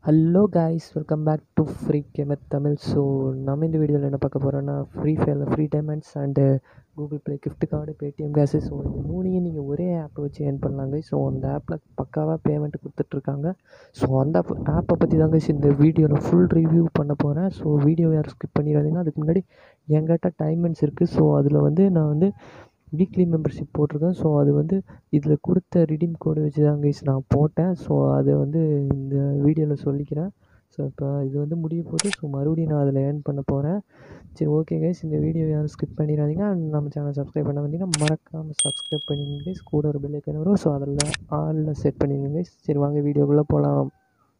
hello guys welcome back to free gamer Tamil so நம்ம இந்த வீடியோவில் என்ன பார்க்க போகிறோன்னா ஃப்ரீ ஃபயரில் free diamonds and Google Play gift card Paytm cash so இந்த மூணையும் நீங்கள் ஒரே ஆப்பை வச்சு ஏர்ன் பண்ணலாங்க ஸோ அந்த ஆப்பில் பக்காவாக பேமெண்ட் கொடுத்துட்ருக்காங்க ஸோ அந்த ஆப்பை பற்றி தாங்க இந்த வீடியோவில் ஃபுல் ரிவ்யூ பண்ண போகிறேன் ஸோ வீடியோ யாரும் ஸ்கிப் பண்ணிடாதீங்க அதுக்கு முன்னாடி என்கிட்ட டைமண்ட்ஸ் இருக்குது ஸோ அதில் வந்து நான் வந்து வீக்லி மெம்பர்ஷிப் போட்டிருக்கேன் ஸோ அது வந்து இதில் கொடுத்த ரிடீம் கோடு வச்சு தான் கைஸ் நான் போட்டேன் ஸோ அதை வந்து இந்த வீடியோவில் சொல்லிக்கிறேன் ஸோ இப்போ இது வந்து முடிய போகுது ஸோ மறுபடியும் நான் அதில் ஏர்ன் பண்ண போகிறேன் சரி ஓகே கைஸ் இந்த வீடியோ யாரும் ஸ்கிப் பண்ணிடாதீங்க and நம்ம சேனல் சப்ஸ்கிரைப் பண்ண வந்தீங்கன்னா மறக்காமல் சப்ஸ்கிரைப் பண்ணிடுங்க கைஸ் கூட ஒரு பெல் ஐக்கன் வரும் ஸோ அதில் ஆலில் செட் பண்ணிடுங்க கைஸ் சரி வாங்க வீடியோக்குள்ளே போகலாம்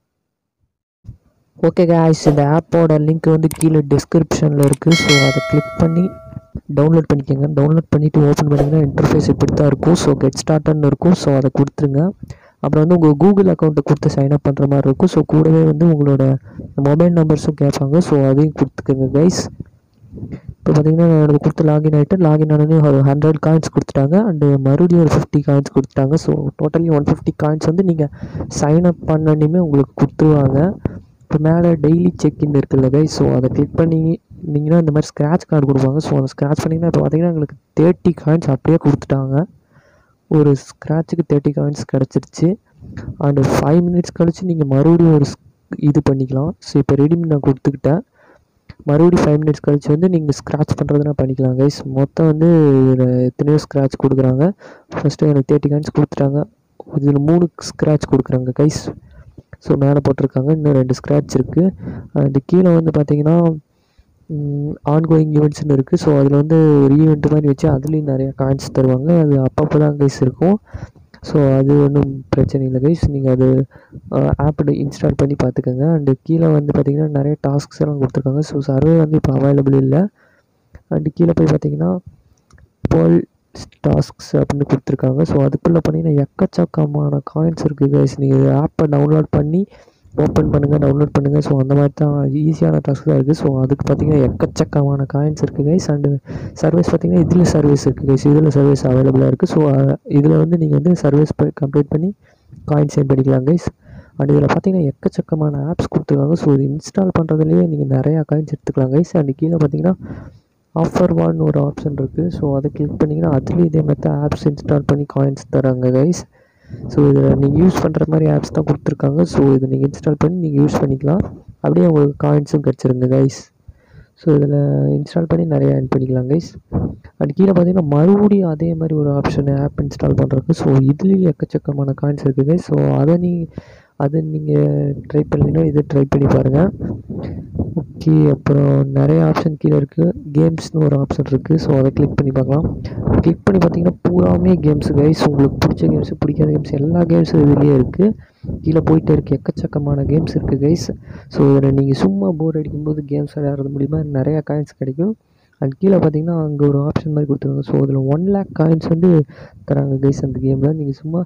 ஓகே காய்ஸ் இந்த ஆப்போட லிங்க் வந்து கீழே டிஸ்கிரிப்ஷனில் இருக்குது ஸோ அதை கிளிக் பண்ணி டவுன்லோட் பண்ணிக்கோங்க டவுன்லோட் பண்ணிவிட்டு ஓப்பன் பண்ணிங்கன்னா இன்டர்ஃபேஸ் இப்படி தான் இருக்கும் ஸோ கெட் ஸ்டார்ட்னு இருக்கும் ஸோ அதை கொடுத்துருங்க அப்புறம் வந்து உங்கள் கூகுள் அக்கௌண்ட்டை கொடுத்து சைன் அப் பண்ணுற மாதிரி இருக்கும் ஸோ கூடவே வந்து உங்களோட மொபைல் நம்பர்ஸும் கேட்பாங்க ஸோ அதையும் கொடுத்துக்கோங்க கைஸ் இப்போ பார்த்தீங்கன்னா நான் எனக்கு கொடுத்து லாகின் ஆகிட்டு லாகின் ஆனதும் ஒரு ஹண்ட்ரட் காயின்ஸ் கொடுத்துட்டாங்க அண்டு மறுபடியும் ஒரு ஃபிஃப்டி காயின்ஸ் கொடுத்துட்டாங்க so totally one fifty coins வந்து நீங்கள் சைன் அப் பண்ணணுமே உங்களுக்கு கொடுத்துருவாங்க இப்போ மேலே டெய்லி செக்இன் இருக்குல்ல கைஸ் ஸோ அதை கிளிக் பண்ணி நீங்கன்னா இந்த மாதிரி ஸ்க்ராட்ச் கார்டு கொடுப்பாங்க ஸோ அதை ஸ்க்ராட்ச் பண்ணிங்கன்னா இப்போ பார்த்தீங்கன்னா எங்களுக்கு தேர்ட்டி காயின்ஸ் அப்படியே கொடுத்துட்டாங்க ஒரு ஸ்க்ராட்சுக்கு தேர்ட்டி காயின்ஸ் கிடச்சிருச்சு அண்டு ஃபைவ் மினிட்ஸ் கழிச்சு நீங்கள் மறுபடியும் ஒரு இது பண்ணிக்கலாம் ஸோ இப்போ ரெடிமி நான் கொடுத்துக்கிட்டேன் மறுபடியும் ஃபைவ் மினிட்ஸ் கழிச்சு வந்து நீங்கள் ஸ்க்ராட்ச் பண்ணுறதுனா பண்ணிக்கலாம் கைஸ் மொத்தம் வந்து இதில் எத்தனையோ ஸ்க்ராட்ச் கொடுக்குறாங்க ஃபஸ்ட்டு எனக்கு தேர்ட்டி காயின்ஸ் கொடுத்துட்டாங்க இதில் மூணு ஸ்க்ராட்ச் கொடுக்குறாங்க கைஸ் ஸோ மேலே போட்டிருக்காங்க இன்னும் ரெண்டு ஸ்க்ராட்ச் இருக்குது அண்டு கீழே வந்து பார்த்தீங்கன்னா ஆன்கோயிங் ஈவெண்ட்ஸ்னு இருக்குது ஸோ அதில் வந்து ஒரு ஈவெண்ட் மாதிரி வச்சு அதுலேயும் நிறையா காயின்ஸ் தருவாங்க அது அப்பப்போ தான் கைஸ் இருக்கும் ஸோ அது ஒன்றும் பிரச்சனை இல்லை கைஸ் நீங்கள் அது ஆப்பை இன்ஸ்டால் பண்ணி பார்த்துக்கோங்க அண்டு கீழே வந்து பார்த்திங்கன்னா நிறைய டாஸ்க்ஸ் எல்லாம் கொடுத்துருக்காங்க ஸோ சர்வே வந்து இப்போ அவைலபிள் இல்லை அண்டு கீழே போய் பார்த்தீங்கன்னா போல் டாஸ்க்ஸ் அப்படின்னு கொடுத்துருக்காங்க ஸோ அதுக்குள்ளே பார்த்தீங்கன்னா எக்கச்சக்கமான காயின்ஸ் இருக்குது கைஸ் நீங்கள் ஆப்பை டவுன்லோட் பண்ணி ஓப்பன் பண்ணுங்கள் டவுன்லோட் பண்ணுங்கள் ஸோ அந்த மாதிரி தான் ஈஸியான டாஸ்க் தான் இருக்குது ஸோ அதுக்கு பார்த்தீங்கன்னா எக்கச்சக்கமான காயின்ஸ் இருக்குது கைஸ் அண்டு சர்வீஸ் பார்த்தீங்கன்னா இதில் சர்வீஸ் இருக்குது கைஸ் இதில் சர்வீஸ் அவைலபிளாக இருக்குது ஸோ இதில் வந்து நீங்கள் வந்து சர்வீஸ் கம்ப்ளீட் பண்ணி காயின் சென்ட் பண்ணிக்கலாம் கைஸ் அண்ட் இதில் பார்த்தீங்கன்னா எக்கச்சக்கமான ஆப்ஸ் கொடுத்துருக்காங்க ஸோ இது இன்ஸ்டால் பண்ணுறதுலேயே நீங்கள் நிறையா காயின்ஸ் எடுத்துக்கலாம் கைஸ் அண்ட் கீழே பார்த்தீங்கன்னா ஆஃபர் ஒன் ஒரு ஆப்ஷன் இருக்குது ஸோ அதை கிளிக் பண்ணிங்கன்னா அதுலேயும் இதே மாதிரி தான் ஆப்ஸ் இன்ஸ்டால் பண்ணி காயின்ஸ் தராங்க கைஸ் ஸோ இதில் நீங்கள் யூஸ் பண்ணுற மாதிரி ஆப்ஸ் தான் கொடுத்துருக்காங்க ஸோ இதை நீங்கள் இன்ஸ்டால் பண்ணி நீங்கள் யூஸ் பண்ணிக்கலாம் அப்படியே உங்களுக்கு காயின்ஸும் கிடச்சிருங்க கைஸ் ஸோ இதில் இன்ஸ்டால் பண்ணி நிறையா ஆட் பண்ணிக்கலாம் கைஸ் அது கீழே பார்த்தீங்கன்னா மறுபடியும் அதே மாதிரி ஒரு ஆப்ஷன் ஆப் இன்ஸ்டால் பண்ணுறதுக்கு ஸோ இதுலேயும் எக்கச்சக்கமான காயின்ஸ் இருக்குது கைஸ் ஸோ அதை நீ அதை நீங்கள் ட்ரை பண்ணீங்கன்னா இதை ட்ரை பண்ணி பாருங்கள் ஓகே அப்புறம் நிறைய ஆப்ஷன் கீழே இருக்குது கேம்ஸ்னு ஒரு ஆப்ஷன் இருக்குது ஸோ அதை கிளிக் பண்ணி பார்க்கலாம் கிளிக் பண்ணி பார்த்தீங்கன்னா பூராமே கேம்ஸ் கைஸ் உங்களுக்கு பிடிச்ச கேம்ஸ் பிடிக்காத கேம்ஸ் எல்லா கேம்ஸும் இதுலேயே இருக்குது கீழே போயிட்டே இருக்குது எக்கச்சக்கமான கேம்ஸ் இருக்குது கைஸ் ஸோ இதில் நீங்கள் சும்மா போர் அடிக்கும்போது கேம்ஸ் விளையாடுறது மூலிமா நிறையா காயின்ஸ் கிடைக்கும் அண்ட் கீழே பார்த்தீங்கன்னா அங்கே ஒரு ஆப்ஷன் மாதிரி கொடுத்துருக்காங்க ஸோ அதில் ஒன் லேக் காயின்ஸ் வந்து தராங்க கைஸ் அந்த கேமில் நீங்கள் சும்மா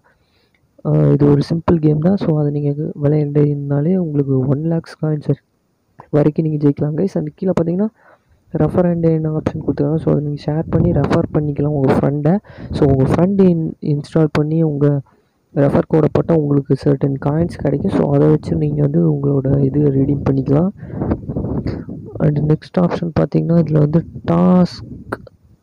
இது ஒரு சிம்பிள் கேம் தான் ஸோ அதை நீங்கள் விளையாண்டினாலே உங்களுக்கு ஒன் லேக்ஸ் காயின்ஸ் வரைக்கும் நீங்கள் ஜெயிக்கலாம் கைஸ் அண்ட் கீழே பார்த்தீங்கன்னா ரெஃபர் அண்ட் என்ன ஆப்ஷன் கொடுத்துருக்காங்க ஸோ அதை நீங்கள் ஷேர் பண்ணி ரெஃபர் பண்ணிக்கலாம் உங்கள் ஃப்ரெண்டை ஸோ உங்கள் ஃப்ரெண்டு இன் இன்ஸ்டால் பண்ணி உங்கள் ரெஃபர் கோடை போட்டால் உங்களுக்கு சர்டன் காயின்ஸ் கிடைக்கும் ஸோ அதை வச்சு நீங்கள் வந்து உங்களோட இது ரெடீம் பண்ணிக்கலாம் அண்ட் நெக்ஸ்ட் ஆப்ஷன் பார்த்தீங்கன்னா இதில் வந்து டாஸ்க்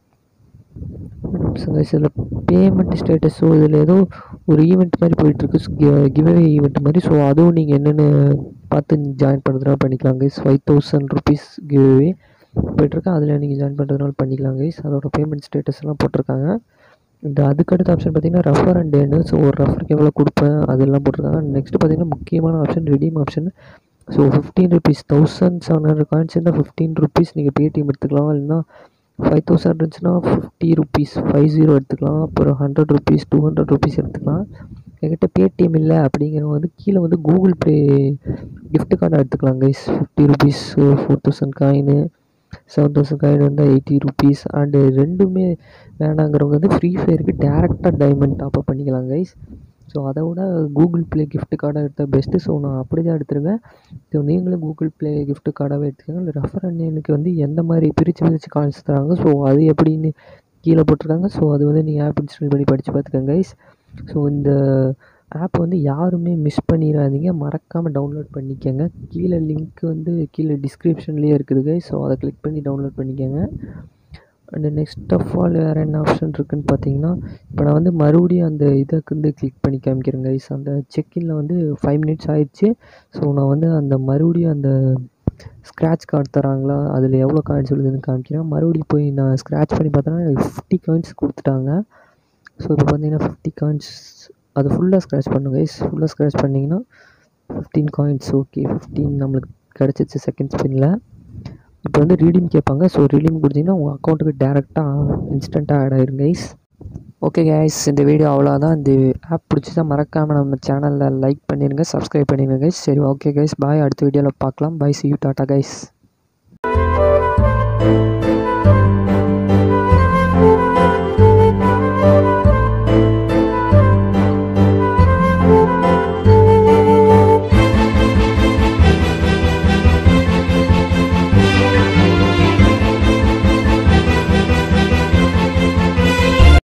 இதில் பேமெண்ட் ஸ்டேட்டஸ் ஸோ இதில் ஏதோ ஒரு ஈவெண்ட் மாதிரி போயிட்டுருக்கு கிவ்அவே ஈவெண்ட் மாதிரி ஸோ அதுவும் நீங்கள் என்னென்னு பார்த்து ஜாயின் பண்ணுறதுனால பண்ணிக்கலாம் guys five thousand rupees giveaway போயிட்டுருக்கு அதில் நீங்கள் ஜாயின் பண்ணுறதுனால பண்ணிக்கலாம் கைஸ் அதோட பேமெண்ட் ஸ்டேட்டஸ் எல்லாம் போட்டிருக்காங்க இந்த அதுக்கடுத்த ஆப்ஷன் பார்த்தீங்கன்னா ரெஃபர் அண்ட் டேன்னு ஸோ ஒரு ரெஃபருக்கு எவ்வளோ கொடுப்பேன் அதெல்லாம் போட்டிருக்காங்க நெக்ஸ்ட் பார்த்தீங்கன்னா முக்கியமான option redeem option so fifteen rupees thousand seven hundred coins இருந்தால் ஃபிஃப்டீன் ருபீஸ் நீங்கள் பேடிஎம் எடுத்துக்கலாம் இல்லைன்னா ஃபைவ் தௌசண்ட் இருந்துச்சுன்னா ஃபிஃப்டி ருபீஸ் ஃபைவ் ஜீரோ எடுத்துக்கலாம் அப்புறம் hundred rupees two hundred rupees எடுத்துக்கலாம் என்கிட்ட பேடிஎம் இல்லை அப்படிங்கிறவங்க வந்து கீழே வந்து கூகுள் ப்ளே கிஃப்ட் கார்டு எடுத்துக்கலாம் guys fifty rupees four thousand coin seven thousand coin வந்து எயிட்டி ருபீஸ் அண்டு ரெண்டுமே வேணாங்கிறவங்க வந்து ஃப்ரீ ஃபயருக்கு டேரெக்டாக டைமண்ட் டாப்அப் பண்ணிக்கலாம் கைஸ் ஸோ அதை விட கூகுள் ப்ளே கிஃப்ட் கார்டாக எடுத்தால் பெஸ்ட்டு ஸோ நான் அப்படி தான் எடுத்துருக்கேன் ஸோ நீங்களும் கூகுள் ப்ளே கிஃப்ட் கார்டாகவே எடுத்துக்கோங்க இல்லை ரெஃபர் எனக்கு வந்து எந்த மாதிரி பிரித்து பிரித்து காயின்ஸ் தராங்க ஸோ அது எப்படின்னு கீழே போட்டிருக்காங்க ஸோ அது வந்து நீங்கள் ஆப் இன்ஸ்டால் பண்ணி படித்து பார்த்துக்கோங்க கைஸ் ஸோ இந்த ஆப் வந்து யாருமே மிஸ் பண்ணிடாதீங்க மறக்காமல் டவுன்லோட் பண்ணிக்கோங்க கீழே லிங்க் வந்து கீழே டிஸ்கிரிப்ஷன்லேயே இருக்குது கைஸ் ஸோ அதை கிளிக் பண்ணி டவுன்லோட் பண்ணிக்கோங்க அண்டு நெக்ஸ்ட் ஆஃப் ஆல் வேறு என்ன ஆப்ஷன் இருக்குதுன்னு பார்த்தீங்கன்னா இப்போ நான் வந்து மறுபடியும் அந்த இதுக்கு வந்து கிளிக் பண்ணி காமிக்கிறேன் கைஸ் அந்த செக்இனில் வந்து ஃபைவ் மினிட்ஸ் ஆயிடுச்சு ஸோ நான் வந்து அந்த மறுபடியும் அந்த ஸ்க்ராட்ச் கார்டு தராங்களா அதில் எவ்வளோ காயின்ஸ் விழுதுன்னு காமிக்கிறேன் மறுபடியும் போய் நான் ஸ்க்ராட்ச் பண்ணி பார்த்தோன்னா எனக்கு ஃபிஃப்டி காயின்ஸ் கொடுத்துட்டாங்க ஸோ இப்போ பார்த்தீங்கன்னா ஃபிஃப்டி காயின்ஸ் அது ஃபுல்லாக ஸ்க்ராட்ச் பண்ணுங்க கைஸ் ஃபுல்லாக ஸ்க்ராட்ச் பண்ணிங்கன்னா ஃபிஃப்டீன் காயின்ஸ் ஓகே ஃபிஃப்டீன் நம்மளுக்கு கிடச்சிச்சு செகண்ட் ஸ்பின்னில் இப்போ வந்து ரீடிங் கேட்பாங்க ஸோ ரீடிங் கொடுத்தீங்கன்னா உங்கள் அக்கௌண்ட்டுக்கு டேரெக்டாக இன்ஸ்டண்ட்டாக ஆட் ஆயிரும் கைஸ் ஓகே கைஸ் இந்த வீடியோ அவ்வளோதான் இந்த ஆப் பிடிச்சதா மறக்காமல் நம்ம சேனலில் லைக் பண்ணிடுங்க சப்ஸ்கிரைப் பண்ணிடுங்க கைஸ் சரி ஓகே கைஸ் பாய் அடுத்த வீடியோவில் பார்க்கலாம் பாய் சி யூ டாட்டா கைஸ்